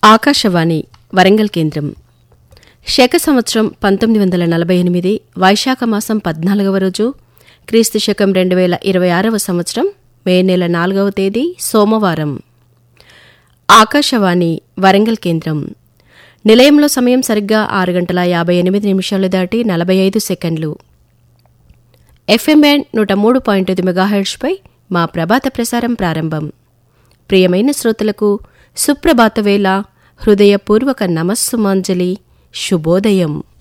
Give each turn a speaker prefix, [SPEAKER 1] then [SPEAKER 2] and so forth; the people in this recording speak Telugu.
[SPEAKER 1] ఆకాశవాణి వరంగల్ కేంద్రం శక సంవత్సరం పంతొమ్మిది వందల నలభై ఎనిమిది వైశాఖ మాసం పద్నాలుగవ రోజు క్రీస్తు శకం రెండు వేల ఇరవై ఆరవ సంవత్సరం మే నెల నాలుగవ తేదీ సోమవారం ఆకాశవాణి వరంగల్ కేంద్రం నిలయంలో సమయం సరిగ్గా ఆరు గంటల యాభై ఎనిమిది నిమిషాలు దాటి నలభై ఐదు సెకండ్లు ఎఫ్ఎం బ్యాండ్ నూట మూడు పాయింట్ ఐదు మెగాహెర్ట్స్పై మా ప్రభాత ప్రసారం ప్రారంభం ప్రియమైన శ్రోతలకు సుప్రభాత వేళ హృదయపూర్వక నమస్సుమాంజలి శుభోదయం